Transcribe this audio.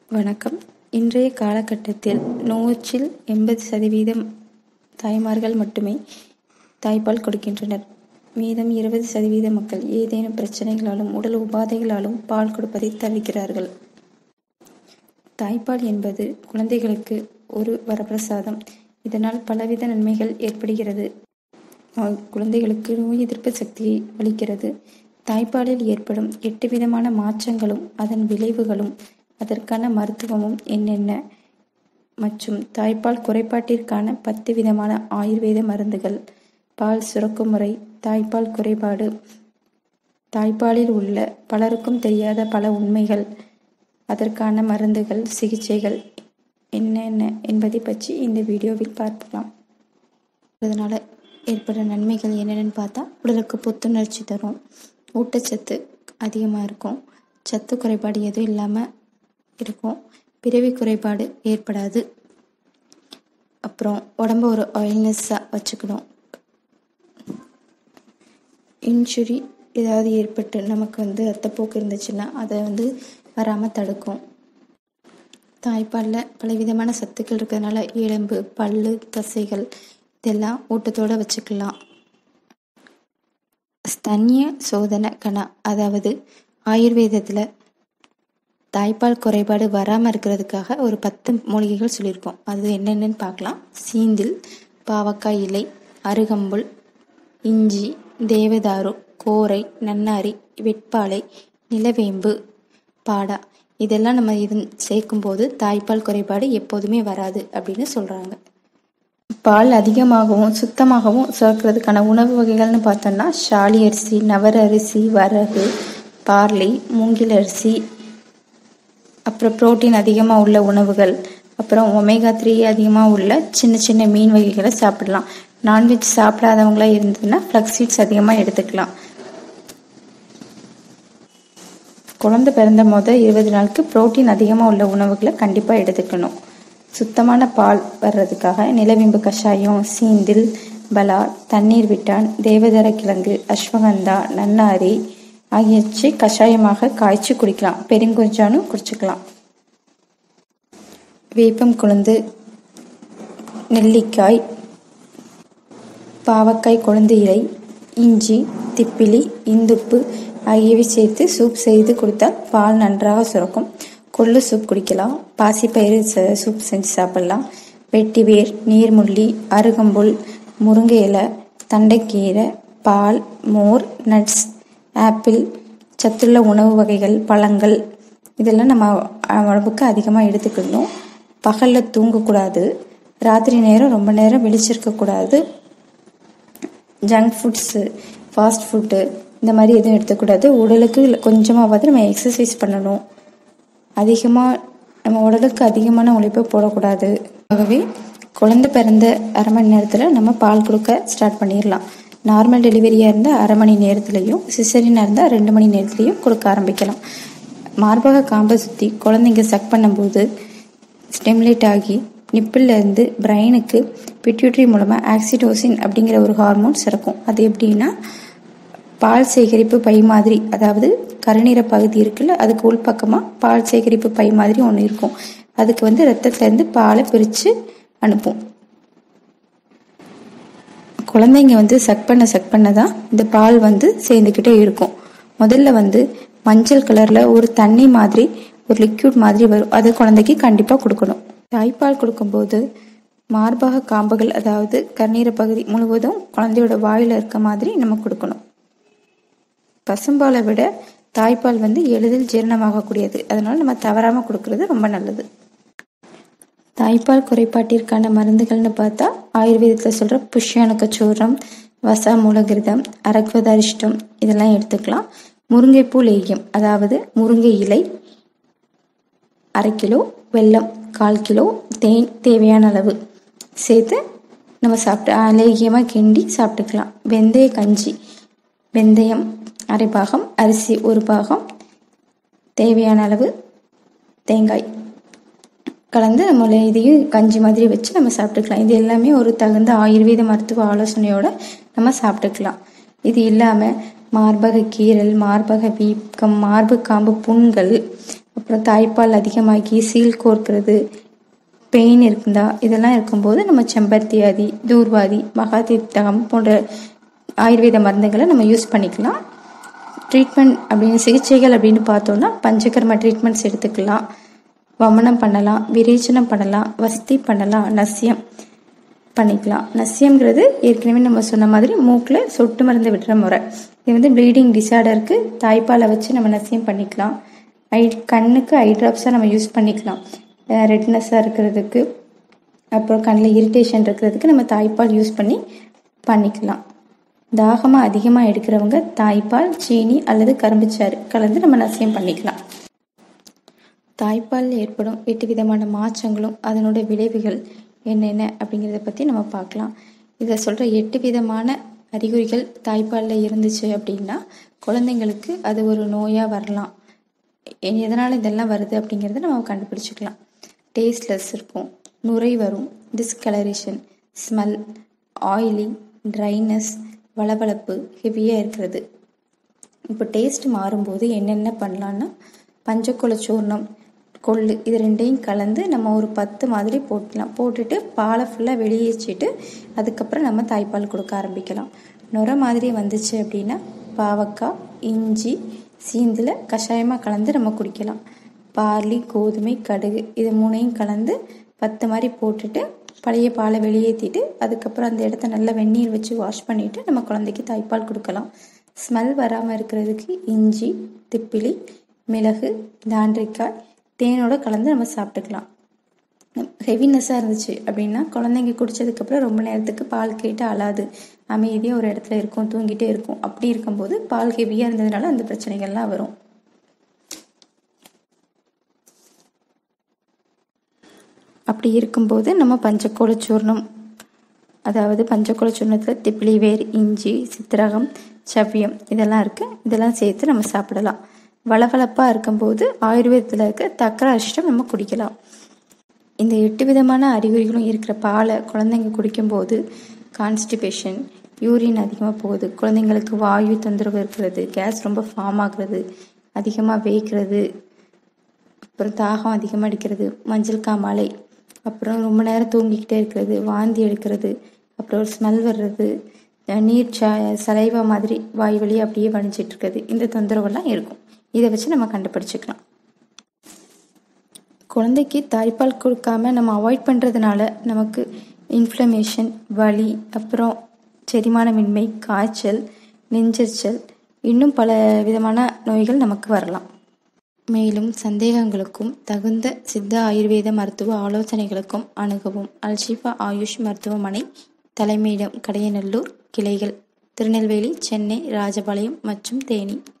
வணக்கம் இன்றைய காலகட்டத்தில் நூற்றில் எண்பது சதவீதம் தாய்மார்கள் மட்டுமே தாய்ப்பால் கொடுக்கின்றனர் மீதம் இருபது சதவீத மக்கள் ஏதேனும் பிரச்சனைகளாலும் உடல் உபாதைகளாலும் பால் கொடுப்பதை தவிர்க்கிறார்கள் தாய்ப்பால் என்பது குழந்தைகளுக்கு ஒரு வரப்பிரசாதம் இதனால் பலவித நன்மைகள் ஏற்படுகிறது நோய் குழந்தைகளுக்கு நோய் எதிர்ப்பு சக்தியை அளிக்கிறது தாய்ப்பாலில் ஏற்படும் எட்டு விதமான மாற்றங்களும் அதன் விளைவுகளும் அதற்கான மருத்துவமும் என்னென்ன மற்றும் தாய்ப்பால் குறைபாட்டிற்கான பத்து விதமான ஆயுர்வேத மருந்துகள் பால் சுரக்கும் முறை தாய்ப்பால் குறைபாடு தாய்ப்பாலில் உள்ள பலருக்கும் தெரியாத பல உண்மைகள் அதற்கான மருந்துகள் சிகிச்சைகள் என்னென்ன என்பதை பற்றி இந்த வீடியோவில் பார்க்கலாம் அதனால் ஏற்படுற நன்மைகள் என்னென்னு பார்த்தா உடலுக்கு புத்துணர்ச்சி தரும் ஊட்டச்சத்து அதிகமாக இருக்கும் சத்து குறைபாடு எதுவும் இல்லாமல் இருக்கும் பிறவி குறைபாடு ஏற்படாது அப்புறம் உடம்ப ஒரு ஆயில்னஸ்ஸாக வச்சுக்கணும் இன்ஜுரி ஏதாவது ஏற்பட்டு நமக்கு வந்து ரத்தப்போக்கு இருந்துச்சுன்னா அதை வந்து வராமல் தடுக்கும் தாய்ப்பாலில் பலவிதமான சத்துக்கள் இருக்கிறதுனால எலும்பு பல் தசைகள் இதெல்லாம் ஊட்டத்தோடு வச்சுக்கலாம் ஸ்தன்ய சோதனை கணா அதாவது ஆயுர்வேதத்தில் தாய்ப்பால் குறைபாடு வராமல் இருக்கிறதுக்காக ஒரு பத்து மூலிகைகள் சொல்லியிருக்கோம் அது என்னென்னு பார்க்கலாம் சீந்தில் பாவக்காய் இலை அருகம்புல் இஞ்சி தேவதாரு கோரை நன்னாரி வெட்பாலை நிலவேம்பு பாடா இதெல்லாம் நம்ம இது சேர்க்கும்போது தாய்ப்பால் குறைபாடு எப்போதுமே வராது அப்படின்னு சொல்கிறாங்க பால் அதிகமாகவும் சுத்தமாகவும் சுரக்கிறதுக்கான உணவு வகைகள்னு பார்த்தோம்னா ஷாலி அரிசி நவர அரிசி வரகு பார்லி மூங்கில் அரிசி அப்புறம் புரோட்டீன் அதிகமாக உள்ள உணவுகள் அப்புறம் ஒமேகா த்ரீ அதிகமாக உள்ள சின்ன சின்ன மீன் வகைகளை சாப்பிடலாம் நான்வெஜ் சாப்பிடாதவங்களா இருந்ததுன்னா ஃப்ளக்ஸீட்ஸ் அதிகமாக எடுத்துக்கலாம் குழந்தை பிறந்த மொதல் இருபது நாளுக்கு புரோட்டீன் அதிகமாக உள்ள உணவுகளை கண்டிப்பாக எடுத்துக்கணும் சுத்தமான பால் வர்றதுக்காக நிலவேம்பு கஷாயம் சீந்தில் பலா தண்ணீர் விட்டான் தேவதர கிழங்கு அஸ்வகந்தா நன்னாரி ஆகியவற்றை கஷாயமாக காய்ச்சி குடிக்கலாம் பெருங்கொஞ்சானும் குடிச்சுக்கலாம் வேப்பம் கொழுந்து நெல்லிக்காய் பாவக்காய் கொழுந்து இலை இஞ்சி திப்பிலி இந்துப்பு ஆகியவை சேர்த்து சூப் செய்து கொடுத்தால் பால் நன்றாக சுரக்கும் கொள்ளு சூப் குடிக்கலாம் பாசிப்பயிறு சூப் செஞ்சு சாப்பிடலாம் வெட்டிவேர் நீர்முள்ளி அருகம்புல் முருங்கை இலை தண்டைக்கீரை பால் மோர் நட்ஸ் ஆப்பிள் சத்துள்ள உணவு வகைகள் பழங்கள் இதெல்லாம் நம்ம உடம்புக்கு அதிகமாக எடுத்துக்கணும் பகலில் தூங்கக்கூடாது ராத்திரி நேரம் ரொம்ப நேரம் விழிச்சிருக்கக்கூடாது ஜங்க் ஃபுட்ஸு ஃபாஸ்ட் ஃபுட்டு இந்த மாதிரி எதுவும் எடுத்துக்கூடாது உடலுக்கு கொஞ்சமாவது நம்ம எக்ஸசைஸ் பண்ணணும் அதிகமாக நம்ம உடலுக்கு அதிகமான உழைப்பை போடக்கூடாது ஆகவே குழந்தை பிறந்த அரை மணி நேரத்தில் நம்ம பால் கொடுக்க ஸ்டார்ட் பண்ணிடலாம் நார்மல் டெலிவரியாக இருந்தால் அரை மணி நேரத்துலையும் சிசரினாக இருந்தால் ரெண்டு மணி நேரத்துலையும் கொடுக்க ஆரம்பிக்கலாம் மார்பக காம்பை சுற்றி குழந்தைங்க சக் பண்ணும்போது ஸ்டெமுலேட் ஆகி நிப்பிள்லேருந்து பிரெயினுக்கு பிட்யூட்ரி மூலமாக ஆக்சிடோசின் அப்படிங்கிற ஒரு ஹார்மோன் சுரக்கும் அது எப்படின்னா பால் சேகரிப்பு பை மாதிரி அதாவது கருநீர பகுதி இருக்குல்ல அதுக்கு உள்பக்கமாக பால் சேகரிப்பு பை மாதிரி ஒன்று இருக்கும் அதுக்கு வந்து ரத்தத்துலேருந்து பாலை பிரித்து அனுப்பும் குழந்தைங்க வந்து சக் பண்ண சக் பண்ண தான் இந்த பால் வந்து சேர்ந்துக்கிட்டே இருக்கும் முதல்ல வந்து மஞ்சள் கலரில் ஒரு தண்ணி மாதிரி ஒரு லிக்யூட் மாதிரி வரும் அது குழந்தைக்கு கண்டிப்பாக கொடுக்கணும் தாய்ப்பால் கொடுக்கும்போது மார்பக காம்புகள் அதாவது கண்ணீர பகுதி முழுவதும் குழந்தையோட வாயில் இருக்க மாதிரி நம்ம கொடுக்கணும் பசும்பாலை விட தாய்ப்பால் வந்து எளிதில் ஜீரணமாகக்கூடியது அதனால நம்ம தவறாமல் கொடுக்கறது ரொம்ப நல்லது தாய்ப்பால் குறைபாட்டிற்கான மருந்துகள்னு பார்த்தா ஆயுர்வேதத்தில் சொல்கிற புஷ்யானுக்கச்சூரம் வசா மூலகிருதம் அரக்வதரிஷ்டம் இதெல்லாம் எடுத்துக்கலாம் முருங்கைப்பூ லேகியம் அதாவது முருங்கை இலை அரை கிலோ வெல்லம் கால் கிலோ தேன் தேவையான அளவு சேர்த்து நம்ம சாப்பிட்டு லேகியமாக கிண்டி சாப்பிட்டுக்கலாம் வெந்தய கஞ்சி வெந்தயம் அரை பாகம் அரிசி ஒரு பாகம் தேவையான அளவு தேங்காய் கலந்து நம்ம இதையும் கஞ்சி மாதிரி வச்சு நம்ம சாப்பிட்டுக்கலாம் இது எல்லாமே ஒரு தகுந்த ஆயுர்வேத மருத்துவ ஆலோசனையோட நம்ம சாப்பிட்டுக்கலாம் இது இல்லாமல் மார்பக கீரல் மார்பக வீக்கம் மார்பு காம்பு புண்கள் அப்புறம் தாய்ப்பால் அதிகமாகி சீல் கோர்க்கிறது பெயின் இருக்குதா இதெல்லாம் இருக்கும்போது நம்ம செம்பருத்தி ஆதி தூர்வாதி மகாதீர்த்தகம் போன்ற ஆயுர்வேத மருந்துகளை நம்ம யூஸ் பண்ணிக்கலாம் ட்ரீட்மெண்ட் அப்படின்னு சிகிச்சைகள் அப்படின்னு பார்த்தோன்னா பஞ்சகர்ம ட்ரீட்மெண்ட்ஸ் எடுத்துக்கலாம் வமனம் பண்ணலாம் விரேச்சனம் பண்ணலாம் வஸ்தி பண்ணலாம் நசியம் பண்ணிக்கலாம் நசியம்ங்கிறது ஏற்கனவே நம்ம சொன்ன மாதிரி மூக்கில் சொட்டு மருந்து விடுற முறை இது வந்து ப்ளீடிங் டிசார்டருக்கு தாய்ப்பாலை வச்சு நம்ம நசியம் பண்ணிக்கலாம் ஐ கண்ணுக்கு ஐ ட்ராப்ஸாக நம்ம யூஸ் பண்ணிக்கலாம் ரெட்னஸாக இருக்கிறதுக்கு அப்புறம் கண்ணில் இரிட்டேஷன் இருக்கிறதுக்கு நம்ம தாய்ப்பால் யூஸ் பண்ணி பண்ணிக்கலாம் தாகமாக அதிகமாக எடுக்கிறவங்க தாய்ப்பால் சீனி அல்லது கரும்புச்சாறு கலந்து நம்ம நசியம் பண்ணிக்கலாம் தாய்ப்பால் ஏற்படும் எட்டு விதமான மாற்றங்களும் அதனோட விளைவுகள் என்னென்ன அப்படிங்கிறத பற்றி நம்ம பார்க்கலாம் இதில் சொல்கிற எட்டு விதமான அறிகுறிகள் தாய்ப்பாலில் இருந்துச்சு அப்படின்னா குழந்தைங்களுக்கு அது ஒரு நோயாக வரலாம் எதனால் இதெல்லாம் வருது அப்படிங்கிறத நம்ம கண்டுபிடிச்சிக்கலாம் டேஸ்ட்லெஸ் இருக்கும் நுரை வரும் டிஸ்கலரேஷன் ஸ்மெல் ஆயிலி ட்ரைனஸ் வளவளப்பு ஹெவியாக இருக்கிறது இப்போ டேஸ்ட் மாறும்போது என்னென்ன பண்ணலான்னா பஞ்சக்குல சூர்ணம் கொள்ளு இது ரெண்டையும் கலந்து நம்ம ஒரு பத்து மாதிரி போட்டுக்கலாம் போட்டுட்டு பாலை ஃபுல்லாக வெளியேற்றிட்டு அதுக்கப்புறம் நம்ம தாய்ப்பால் கொடுக்க ஆரம்பிக்கலாம் நுர மாதிரி வந்துச்சு அப்படின்னா பாவக்காய் இஞ்சி சீந்தில் கஷாயமாக கலந்து நம்ம குடிக்கலாம் பார்லி கோதுமை கடுகு இது மூணையும் கலந்து பத்து மாதிரி போட்டுட்டு பழைய பாலை வெளியேற்றிட்டு அதுக்கப்புறம் அந்த இடத்த நல்லா வெந்நீர் வச்சு வாஷ் பண்ணிவிட்டு நம்ம குழந்தைக்கு தாய்ப்பால் கொடுக்கலாம் ஸ்மெல் வராமல் இருக்கிறதுக்கு இஞ்சி திப்பிலி மிளகு தாண்டிக்காய் தேனோட கலந்து நம்ம சாப்பிட்டுக்கலாம் ஹெவினஸ்ஸாக இருந்துச்சு அப்படின்னா குழந்தைங்க குடித்ததுக்கப்புறம் ரொம்ப நேரத்துக்கு பால் கேட்டு அழாது அமைதியாக ஒரு இடத்துல இருக்கும் தூங்கிட்டே இருக்கும் அப்படி இருக்கும்போது பால் ஹெவியாக இருந்ததுனால அந்த பிரச்சனைகள்லாம் வரும் அப்படி இருக்கும்போது நம்ம பஞ்சக்கோள சூர்ணம் அதாவது பஞ்சக்கோள சூர்ணத்தில் திப்பிலி வேர் இஞ்சி சித்திரகம் சவ்யம் இதெல்லாம் இருக்குது இதெல்லாம் சேர்த்து நம்ம சாப்பிடலாம் வளவளப்பாக இருக்கும்போது ஆயுர்வேதத்தில் இருக்க தக்கர அரிஷ்டம் நம்ம குடிக்கலாம் இந்த எட்டு விதமான அறிகுறிகளும் இருக்கிற பாலை குழந்தைங்க குடிக்கும்போது கான்ஸ்டிபேஷன் யூரின் அதிகமாக போகுது குழந்தைங்களுக்கு வாயு தொந்தரவு இருக்கிறது கேஸ் ரொம்ப ஃபார்ம் ஆகுறது அதிகமாக வேய்க்கிறது அப்புறம் தாகம் அதிகமாக அடிக்கிறது மஞ்சள் காமாலை அப்புறம் ரொம்ப நேரம் தூங்கிக்கிட்டே இருக்கிறது வாந்தி எடுக்கிறது அப்புறம் ஒரு ஸ்மெல் வர்றது நீர் ச சலைவா மாதிரி வாய் வழியாக அப்படியே வடிஞ்சிட்டு இருக்கிறது இந்த தொந்தரவெல்லாம் இருக்கும் இதை வச்சு நம்ம கண்டுபிடிச்சிக்கலாம் குழந்தைக்கு தாய்ப்பால் கொடுக்காம நம்ம அவாய்ட் பண்ணுறதுனால நமக்கு இன்ஃப்ளமேஷன் வலி அப்புறம் செரிமானமின்மை காய்ச்சல் நெஞ்செரிச்சல் இன்னும் பல விதமான நோய்கள் நமக்கு வரலாம் மேலும் சந்தேகங்களுக்கும் தகுந்த சித்த ஆயுர்வேத மருத்துவ ஆலோசனைகளுக்கும் அணுகவும் அல்ஷிஃபா ஆயுஷ் மருத்துவமனை தலைமையிடம் கடையநல்லூர் கிளைகள் திருநெல்வேலி சென்னை ராஜபாளையம் மற்றும் தேனி